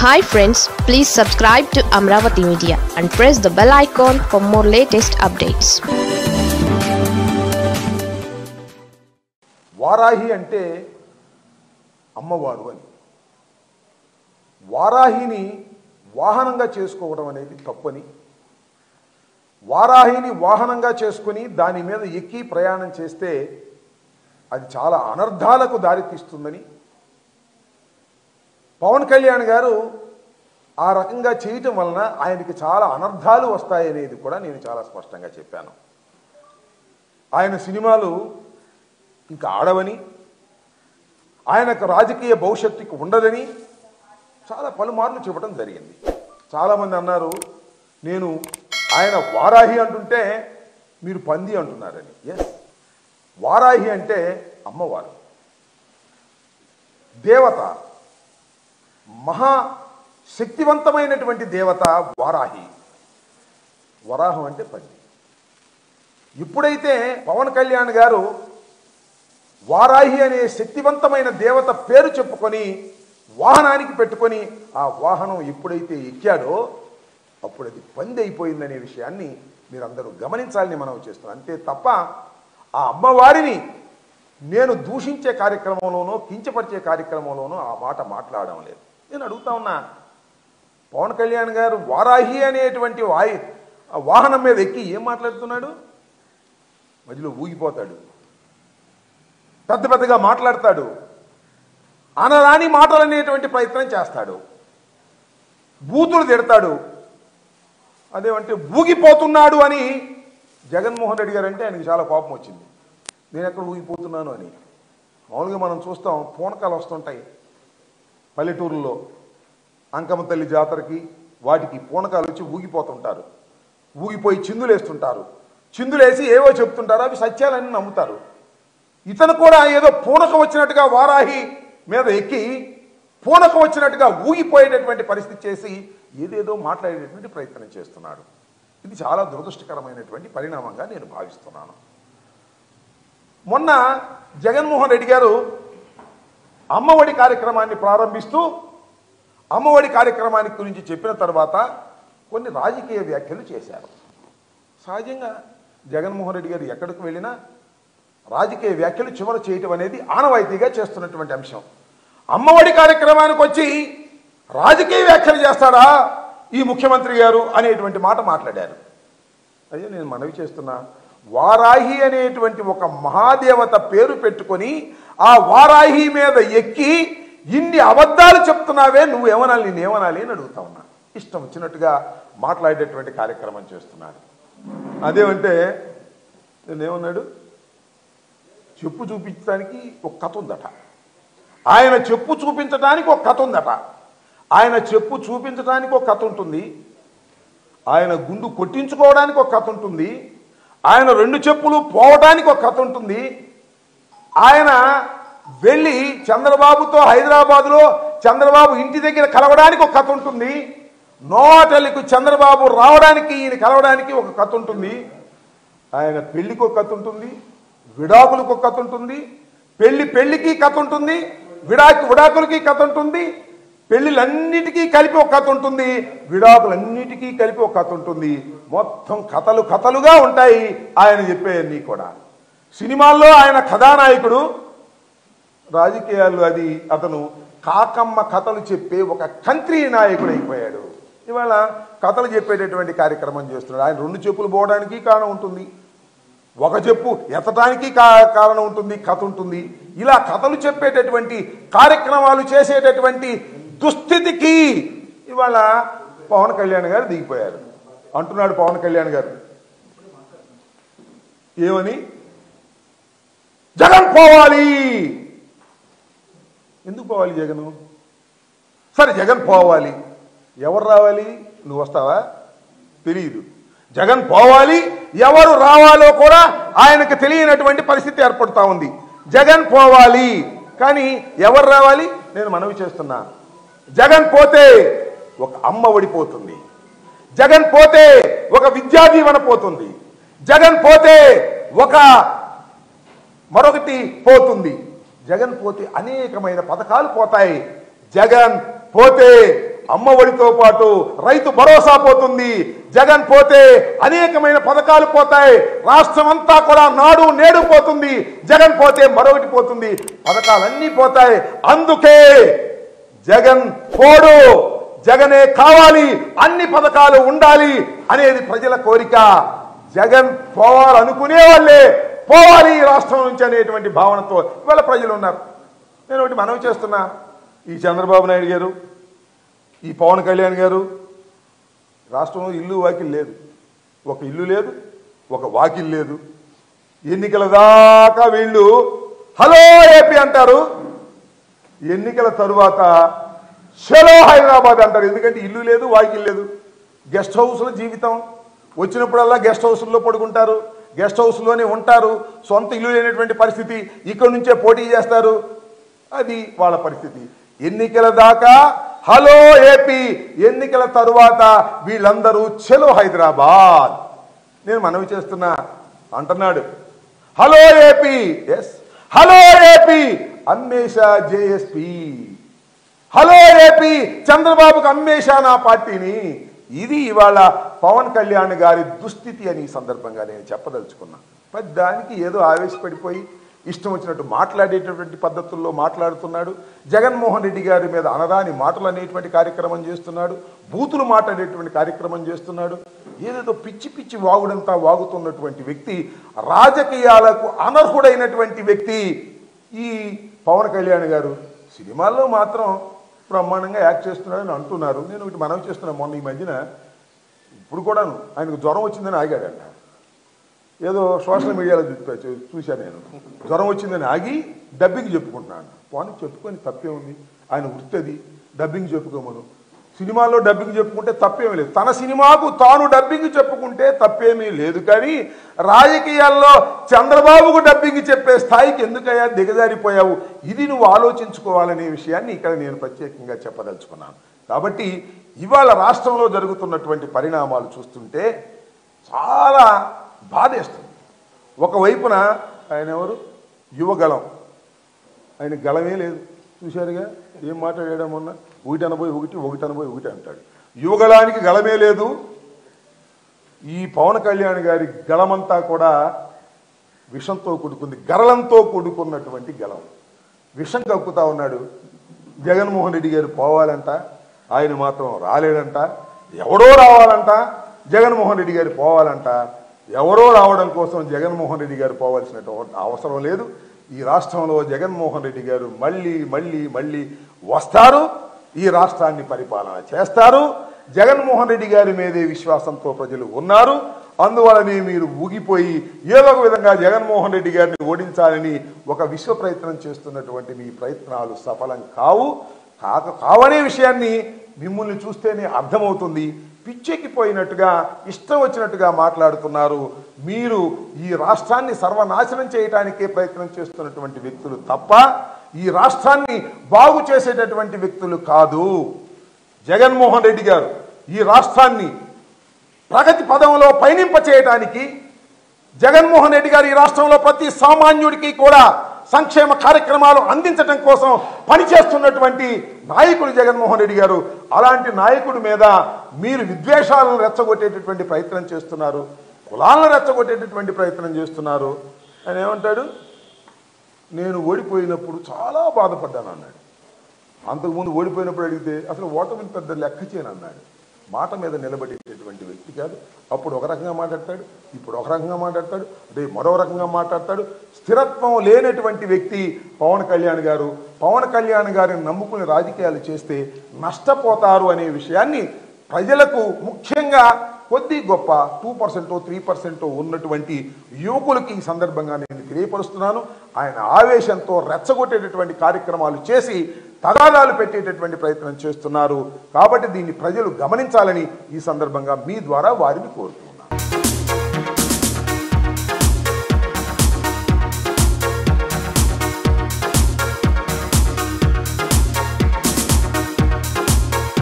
hi friends please subscribe to Amaravati media and press the bell icon for more latest updates Varahi అంటే అమ్మవారు అని వారాహిని వాహనంగా చేసుకోవడం అనేది తప్పని వారాహిని వాహనంగా చేసుకుని దాని మీద ఎక్కి ప్రయాణం చేస్తే అది చాలా అనర్థాలకు దారితీస్తుందని పవన్ కళ్యాణ్ గారు ఆ రకంగా చేయటం వలన ఆయనకి చాలా అనర్థాలు వస్తాయనేది కూడా నేను చాలా స్పష్టంగా చెప్పాను ఆయన సినిమాలు ఇంకా ఆడవని ఆయనకు రాజకీయ భవిష్యత్తుకి ఉండదని చాలా పలుమార్లు చెప్పడం జరిగింది చాలామంది అన్నారు నేను ఆయన వారాహి అంటుంటే మీరు పంది అంటున్నారని ఎస్ వారాహి అంటే అమ్మవారు దేవత మహా శక్తివంతమైనటువంటి దేవత వారాహి వరాహం అంటే పంది ఇప్పుడైతే పవన్ కళ్యాణ్ గారు వారాహి అనే శక్తివంతమైన దేవత పేరు చెప్పుకొని వాహనానికి పెట్టుకొని ఆ వాహనం ఎప్పుడైతే ఎక్కాడో అప్పుడు అది పంది అయిపోయిందనే విషయాన్ని మీరందరూ గమనించాలని మనం చేస్తున్నాం అంతే తప్ప ఆ అమ్మవారిని నేను దూషించే కార్యక్రమంలోనో కించపరిచే కార్యక్రమంలోనో ఆ మాట మాట్లాడడం లేదు నేను అడుగుతా ఉన్నా పవన్ కళ్యాణ్ గారు వారాహి అనేటువంటి వాయి ఆ వాహనం మీద ఎక్కి ఏం మాట్లాడుతున్నాడు మధ్యలో ఊగిపోతాడు పెద్ద పెద్దగా మాట్లాడతాడు అనరాని మాటలు అనేటువంటి ప్రయత్నం చేస్తాడు బూతులు తిడతాడు అదేమంటే ఊగిపోతున్నాడు అని జగన్మోహన్ రెడ్డి గారు అంటే ఆయనకి చాలా కోపం వచ్చింది నేను ఎక్కడ ఊగిపోతున్నాను అని మామూలుగా మనం చూస్తాం పూనకాలు వస్తుంటాయి పల్లెటూరులో అంకమ్మ తల్లి జాతరకి వాటికి పూనకాలు వచ్చి ఊగిపోతుంటారు ఊగిపోయి చిందులేస్తుంటారు చిందులేసి ఏవో చెప్తుంటారు అవి సత్యాలని నమ్ముతారు ఇతను కూడా ఏదో పూనకం వచ్చినట్టుగా వారాహి మీద ఎక్కి పూనకం వచ్చినట్టుగా ఊగిపోయేటటువంటి పరిస్థితి చేసి ఏదేదో మాట్లాడేటటువంటి ప్రయత్నం చేస్తున్నాడు ఇది చాలా దురదృష్టకరమైనటువంటి పరిణామంగా నేను భావిస్తున్నాను మొన్న జగన్మోహన్ రెడ్డి గారు అమ్మఒడి కార్యక్రమాన్ని ప్రారంభిస్తూ అమ్మఒడి కార్యక్రమానికి గురించి చెప్పిన తర్వాత కొన్ని రాజకీయ వ్యాఖ్యలు చేశారు సహజంగా జగన్మోహన్ రెడ్డి గారు ఎక్కడికి వెళ్ళినా రాజకీయ వ్యాఖ్యలు చివర చేయటం అనేది ఆనవాయితీగా చేస్తున్నటువంటి అంశం అమ్మఒడి కార్యక్రమానికి వచ్చి రాజకీయ వ్యాఖ్యలు చేస్తాడా ఈ ముఖ్యమంత్రి గారు అనేటువంటి మాట మాట్లాడారు అయ్యో నేను మనవి చేస్తున్నా వారాహి అనేటువంటి ఒక మహాదేవత పేరు పెట్టుకొని ఆ వారాహి మీద ఎక్కి ఇన్ని అబద్ధాలు చెప్తున్నావే నువ్వు ఏమనాలి నేను ఏమనాలి అని అడుగుతా ఉన్నా ఇష్టం వచ్చినట్టుగా మాట్లాడేటువంటి కార్యక్రమం చేస్తున్నాడు అదేమంటే నేనేమన్నాడు చెప్పు చూపించడానికి ఒక కథ ఉందట ఆయన చెప్పు చూపించడానికి ఒక కథ ఉందట ఆయన చెప్పు చూపించడానికి ఒక కథ ఉంటుంది ఆయన గుండు కొట్టించుకోవడానికి ఒక కథ ఉంటుంది ఆయన రెండు చెప్పులు పోవడానికి ఒక కథ ఉంటుంది ఆయన వెళ్ళి చంద్రబాబుతో హైదరాబాదులో చంద్రబాబు ఇంటి దగ్గర కలవడానికి ఒక కథ ఉంటుంది నోటలికి చంద్రబాబు రావడానికి ఈయన కలవడానికి ఒక కథ ఉంటుంది ఆయన పెళ్లికి ఒక కథ ఉంటుంది విడాకులకు ఒక కథ ఉంటుంది పెళ్లి పెళ్లికి కథ ఉంటుంది విడాకు విడాకులకి కథ ఉంటుంది పెళ్లిలన్నిటికీ కలిపి ఒక కథ ఉంటుంది విడాకులన్నిటికీ కలిపి ఒక కథ ఉంటుంది మొత్తం కథలు కథలుగా ఉంటాయి ఆయన చెప్పేవన్నీ కూడా సినిమాల్లో ఆయన కథానాయకుడు రాజకీయాల్లో అది అతను కాకమ్మ కథలు చెప్పే ఒక కంత్రి నాయకుడు అయిపోయాడు ఇవాళ కథలు చెప్పేటటువంటి కార్యక్రమం చేస్తున్నాడు ఆయన రెండు చెప్పులు పోవడానికి కారణం ఉంటుంది ఒక చెప్పు ఎత్తడానికి కా- కారణం ఉంటుంది కథ ఉంటుంది ఇలా కథలు చెప్పేటటువంటి కార్యక్రమాలు చేసేటటువంటి దుస్థితికి ఇవాళ పవన్ కళ్యాణ్ గారు దిగిపోయారు అంటున్నాడు పవన్ కళ్యాణ్ గారు ఏమని జగన్ పోవాలి ఎందుకు పోవాలి జగను సరే జగన్ పోవాలి ఎవరు రావాలి నువ్వు వస్తావా తెలియదు జగన్ పోవాలి ఎవరు రావాలో కూడా ఆయనకు తెలియనటువంటి పరిస్థితి ఏర్పడుతూ ఉంది జగన్ పోవాలి కానీ ఎవరు రావాలి నేను మనవి చేస్తున్నా జగన్ పోతే ఒక అమ్మ ఒడిపోతుంది జగన్ పోతే ఒక విద్యా దీవెన పోతుంది జగన్ పోతే ఒక మరొకటి పోతుంది జగన్ పోతే అనేకమైన పథకాలు పోతాయి జగన్ పోతే అమ్మ ఒడితో పాటు రైతు భరోసా పోతుంది జగన్ పోతే అనేకమైన పథకాలు పోతాయి రాష్ట్రం అంతా కూడా నాడు నేడు పోతుంది జగన్ పోతే మరొకటి పోతుంది పథకాలన్నీ పోతాయి అందుకే జగన్ పోడు జగనే కావాలి అన్ని పథకాలు ఉండాలి అనేది ప్రజల కోరిక జగన్ పోవాలనుకునే వాళ్ళే పోవాలి ఈ రాష్ట్రం నుంచి అనేటువంటి భావనతో ఇవాళ ప్రజలు ఉన్నారు నేను ఒకటి మనవి చేస్తున్నా ఈ చంద్రబాబు నాయుడు గారు ఈ పవన్ కళ్యాణ్ గారు రాష్ట్రంలో ఇల్లు వాకిల్ లేదు ఒక ఇల్లు లేదు ఒక వాకిల్ లేదు ఎన్నికల దాకా వీళ్ళు హలో ఏపీ అంటారు ఎన్నికల తరువాత షలో హైదరాబాద్ అంటారు ఎందుకంటే ఇల్లు లేదు వాకిల్ లేదు గెస్ట్ హౌస్లో జీవితం వచ్చినప్పుడల్లా గెస్ట్ హౌస్లో పడుకుంటారు గెస్ట్ హౌస్లోనే ఉంటారు సొంత ఇల్లు లేనటువంటి పరిస్థితి ఇక్కడ నుంచే పోటీ చేస్తారు అది వాళ్ళ పరిస్థితి ఎన్నికల దాకా హలో ఏపీ ఎన్నికల తరువాత వీళ్ళందరూ చెలో హైదరాబాద్ నేను మనవి చేస్తున్నా అంటున్నాడు hello AP S hello AP Anvesha JSP hello AP చంద్రబాబుకు అమ్మేశా నా పార్టీని ఇది ఇవాళ పవన్ కళ్యాణ్ గారి దుస్థితి అని ఈ సందర్భంగా నేను చెప్పదలుచుకున్నా మరి దానికి ఏదో ఆవేశపడిపోయి ఇష్టం వచ్చినట్టు మాట్లాడేటటువంటి పద్ధతుల్లో మాట్లాడుతున్నాడు జగన్మోహన్ రెడ్డి గారి మీద అనరాని మాటలు అనేటువంటి కార్యక్రమం చేస్తున్నాడు బూతులు మాట్లాడేటువంటి కార్యక్రమం చేస్తున్నాడు ఏదేదో పిచ్చి పిచ్చి వాగుడంతా వాగుతున్నటువంటి వ్యక్తి రాజకీయాలకు అనర్హుడైనటువంటి వ్యక్తి ఈ పవన్ కళ్యాణ్ గారు సినిమాల్లో మాత్రం బ్రహ్మాండంగా యాక్ట్ చేస్తున్నాడని అంటున్నారు నేను ఒకటి మనవి చేస్తున్నా మొన్న ఈ మధ్యన ఇప్పుడు కూడాను ఆయనకు జ్వరం వచ్చిందని ఆగాడంట ఏదో సోషల్ మీడియాలో చూ- చూ- చూశాను నేను జ్వరం వచ్చిందని ఆగి డబ్బింగ్ చెప్పుకుంటున్నాను పోనీ చెప్పుకొని తప్పే ఉంది ఆయన వృత్తి డబ్బింగ్ చెప్పుకోమను సినిమాలో డబ్బింగ్ చెప్పుకుంటే తప్పేమీ లేదు తన సినిమాకు తాను డబ్బింగ్ చెప్పుకుంటే తప్పేమీ లేదు కానీ రాజకీయాల్లో చంద్రబాబుకు డబ్బింగ్ చెప్పే స్థాయికి ఎందుకయ్యా దిగజారిపోయావు ఇది నువ్వు ఆలోచించుకోవాలనే విషయాన్ని ఇక్కడ నేను ప్రత్యేకంగా చెప్పదలుచుకున్నాను కాబట్టి ఇవాళ రాష్ట్రంలో జరుగుతున్నటువంటి పరిణామాలు చూస్తుంటే చాలా బాధేస్తుంది ఒకవైపున ఆయన ఎవరు యువగళం ఆయన గళమే లేదు చూశారుగా ఏం మాట్లాడాడు మొన్న ఒకటి అనబోయి ఒకటి ఒకటి అనబోయి ఒకటి అంటాడు యువగళానికి గళమే లేదు ఈ పవన్ కళ్యాణ్ గారి గళమంతా కూడా విషంతో కూడుకుంది గరళంతో కూడుకున్నటువంటి గలం విషం కక్కుతా ఉన్నాడు జగన్మోహన్ రెడ్డి గారు పోవాలంట ఆయన మాత్రం రాలేడంట ఎవడో రావాలంట జగన్మోహన్ రెడ్డి గారు పోవాలంట ఎవరో రావడం కోసం జగన్మోహన్ రెడ్డి గారు పోవాల్సిన అవసరం లేదు ఈ రాష్ట్రంలో జగన్మోహన్ రెడ్డి గారు మళ్ళీ మళ్ళీ మళ్ళీ వస్తారు ఈ రాష్ట్రాన్ని పరిపాలన చేస్తారు జగన్మోహన్ రెడ్డి గారి మీదే విశ్వాసంతో ప్రజలు ఉన్నారు అందువలనే మీరు ఊగిపోయి ఏదో ఒక విధంగా జగన్మోహన్ రెడ్డి గారిని ఓడించాలని ఒక విశ్వ ప్రయత్నం చేస్తున్నటువంటి మీ ప్రయత్నాలు సఫలం కావు కాక కావనే విషయాన్ని మిమ్మల్ని చూస్తేనే అర్థమవుతుంది పిచ్చెక్కిపోయినట్టుగా ఇష్టం వచ్చినట్టుగా మాట్లాడుతున్నారు మీరు ఈ రాష్ట్రాన్ని సర్వనాశనం చేయటానికే ప్రయత్నం చేస్తున్నటువంటి వ్యక్తులు తప్ప ఈ రాష్ట్రాన్ని బాగు చేసేటటువంటి వ్యక్తులు కాదు జగన్మోహన్ రెడ్డి గారు ఈ రాష్ట్రాన్ని ప్రగతి పదంలో పయనింప చేయడానికి జగన్మోహన్ రెడ్డి గారు ఈ రాష్ట్రంలో ప్రతి సామాన్యుడికి కూడా సంక్షేమ కార్యక్రమాలు అందించడం కోసం పనిచేస్తున్నటువంటి నాయకుడు జగన్మోహన్ రెడ్డి గారు అలాంటి నాయకుడి మీద మీరు విద్వేషాలను రెచ్చగొట్టేటటువంటి ప్రయత్నం చేస్తున్నారు కులాలను రెచ్చగొట్టేటటువంటి ప్రయత్నం చేస్తున్నారు ఆయన ఏమంటాడు నేను ఓడిపోయినప్పుడు చాలా బాధపడ్డాను అన్నాడు అంతకుముందు ఓడిపోయినప్పుడు అడిగితే అసలు ఓటమిని పెద్ద లెక్క చేయను అన్నాడు మాట మీద నిలబడేటటువంటి వ్యక్తి కాదు అప్పుడు ఒక రకంగా మాట్లాడతాడు ఇప్పుడు ఒక రకంగా మాట్లాడతాడు రేపు మరో రకంగా మాట్లాడతాడు స్థిరత్వం లేనటువంటి వ్యక్తి పవన్ కళ్యాణ్ గారు పవన్ కళ్యాణ్ గారిని నమ్ముకుని రాజకీయాలు చేస్తే నష్టపోతారు అనే విషయాన్ని ప్రజలకు ముఖ్యంగా కొద్ది గొప్ప టూ పర్సెంటో త్రీ పర్సెంటో ఉన్నటువంటి యువకులకి ఈ సందర్భంగా నేను తెలియపరుస్తున్నాను ఆయన ఆవేశంతో రెచ్చగొట్టేటటువంటి కార్యక్రమాలు చేసి తగాదాలు పెట్టేటటువంటి ప్రయత్నం చేస్తున్నారు కాబట్టి దీన్ని ప్రజలు గమనించాలని ఈ సందర్భంగా మీ ద్వారా వారిని కోరుతున్నాను